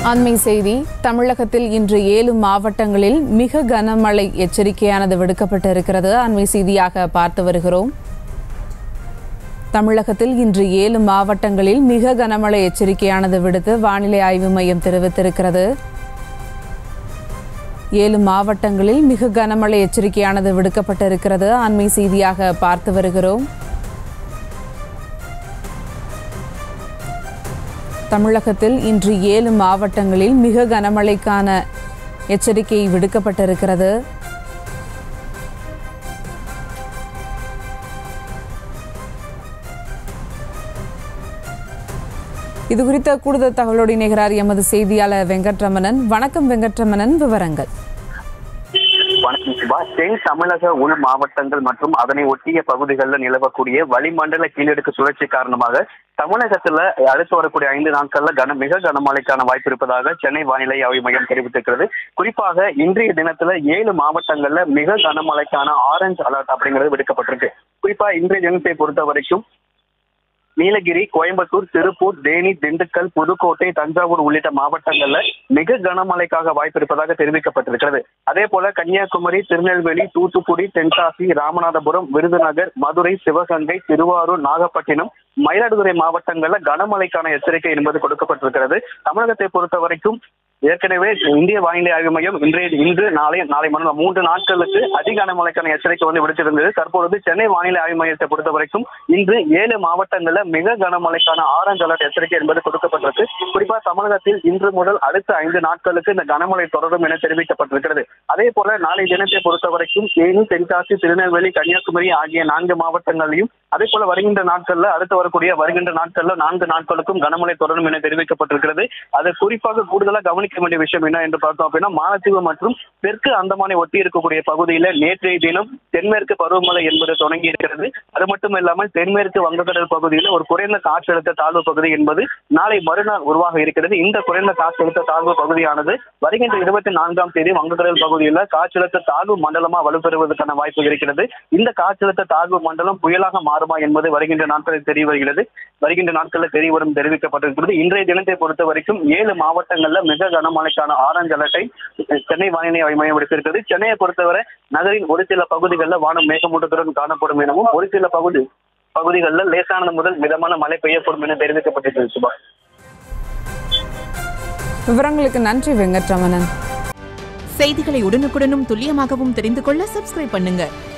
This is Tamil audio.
அண்மை செய்தி தமிழகத்தில் இன்று ஏழு மாவட்டங்களில் மிக கனமழை எச்சரிக்கையானது விடுக்கப்பட்டிருக்கிறது அண்மை செய்தியாக பார்த்து வருகிறோம் தமிழகத்தில் இன்று ஏழு மாவட்டங்களில் மிக கனமழை எச்சரிக்கையானது விடுத்து வானிலை ஆய்வு மையம் தெரிவித்திருக்கிறது ஏழு மாவட்டங்களில் மிக கனமழை எச்சரிக்கையானது விடுக்கப்பட்டிருக்கிறது அண்மை செய்தியாக பார்த்து வருகிறோம் தமிழகத்தில் இன்று ஏழு மாவட்டங்களில் மிக கனமழைக்கான எச்சரிக்கை விடுக்கப்பட்டிருக்கிறது இது குறித்த கூடுதல் தகவலோடு இணைகிறார் எமது செய்தியாளர் வெங்கட்ரமணன் வணக்கம் வெங்கட்ரமணன் விவரங்கள் வணக்கம் சிவா தென் தமிழக உள் மாவட்டங்கள் மற்றும் அதனை ஒட்டிய பகுதிகளில் நிலவக்கூடிய வளிமண்டல கீழடுக்கு சுழற்சி காரணமாக தமிழகத்துல அடுத்து வரக்கூடிய ஐந்து நாட்கள்ல கன மிக கனமழைக்கான வாய்ப்பு இருப்பதாக சென்னை வானிலை ஆய்வு மையம் தெரிவித்திருக்கிறது குறிப்பாக இன்றைய தினத்துல ஏழு மாவட்டங்கள்ல மிக கனமழைக்கான ஆரஞ்சு அலர்ட் அப்படிங்கிறது விடுக்கப்பட்டிருக்கு குறிப்பா இன்றைய தினத்தை பொறுத்த வரைக்கும் நீலகிரி கோயம்புத்தூர் திருப்பூர் தேனி திண்டுக்கல் புதுக்கோட்டை தஞ்சாவூர் உள்ளிட்ட மாவட்டங்கள்ல மிக கனமழைக்காக வாய்ப்பு இருப்பதாக தெரிவிக்கப்பட்டிருக்கிறது அதே போல கன்னியாகுமரி திருநெல்வேலி தூத்துக்குடி தென்காசி ராமநாதபுரம் விருதுநகர் மதுரை சிவகங்கை திருவாரூர் நாகப்பட்டினம் மயிலாடுதுறை மாவட்டங்கள்ல கனமழைக்கான எச்சரிக்கை என்பது கொடுக்கப்பட்டிருக்கிறது தமிழகத்தை பொறுத்த வரைக்கும் ஏற்கனவே இந்திய வானிலை ஆய்வு மையம் இன்றைய இன்று நாளை நாளை மறுநாள் மூன்று நாட்களுக்கு அதிக கனமழைக்கான எச்சரிக்கை வந்து விடுத்திருந்தது தற்பொழுது சென்னை வானிலை ஆய்வு மையத்தை பொறுத்த வரைக்கும் இன்று ஏழு மாவட்டங்கள்ல மிக கனமழைக்கான ஆரஞ்சு அலர்ட் எச்சரிக்கை என்பது கொடுக்கப்பட்டிருக்கு குறிப்பா தமிழகத்தில் இன்று முதல் அடுத்த ஐந்து நாட்களுக்கு இந்த கனமழை தொடரும் என தெரிவிக்கப்பட்டிருக்கிறது அதே போல நாளை தினத்தை பொறுத்த வரைக்கும் தேனி தென்காசி திருநெல்வேலி கன்னியாகுமரி ஆகிய நான்கு மாவட்டங்களையும் அதே போல வருகின்ற நாட்கள்ல அடுத்து வரக்கூடிய வருகின்ற நாட்கள்ல நான்கு நாட்களுக்கும் கனமழை தொடரும் என தெரிவிக்கப்பட்டிருக்கிறது அது குறிப்பாக கூடுதலா கவனிக்க வேண்டிய விஷயம் என்ன என்று பார்த்தோம் அப்படின்னா மாலத்தீவு மற்றும் தெற்கு அந்தமானை ஒட்டி இருக்கக்கூடிய பகுதியில நேற்றைய தினம் தென்மேற்கு பருவமழை என்பது தொடங்கி இருக்கிறது அது மட்டும் இல்லாமல் தென்மேற்கு வங்கக்கடல் பகுதியில் ஒரு குறைந்த காற்றழுத்த தாழ்வு பகுதி என்பது நாளை மறுநாள் உருவாக இருக்கிறது இந்த குறைந்த காற்றழுத்த தாழ்வு பகுதியானது வருகின்ற இருபத்தி நான்காம் தேதி வங்கக்கடல் பகுதியில் காற்றழுத்த தாழ்வு மண்டலமா வலுப்பெறுவதற்கான வாய்ப்பு இருக்கிறது இந்த காற்றழுத்த தாழ்வு மண்டலம் புயலாக மாறுமா என்பது வருகின்ற நாட்களில் தெரிய வருகிறது வருகின்ற நாட்களில் தெரிய வரும் தெரிவிக்கப்பட்டிருக்கிறது இன்றைய தினத்தை பொறுத்த வரைக்கும் ஏழு மாவட்டங்கள்ல மிக கனமழைக்கான ஆரஞ்சு அலர்ட்டை சென்னை வானிலை ஆய்வு மையம் விடுத்திருக்கிறது சென்னையை பொறுத்தவரை நகரின் ஒரு சில பகுதிகளில் வானம் மேகமூட்டத்துடன் காணப்படும் எனவும் ஒரு சில பகுதி பகுதிகளில் லேசானது முதல் மிதமான மழை பெய்யக்கூடும் என தெரிவிக்கப்பட்டிருக்கிறது சுபா விவரங்களுக்கு நன்றி வெங்கட்ரமணன் செய்திகளை உடனுக்குடனும் துல்லியமாகவும் தெரிந்து கொள்ள சப்ஸ்கிரைப் பண்ணுங்க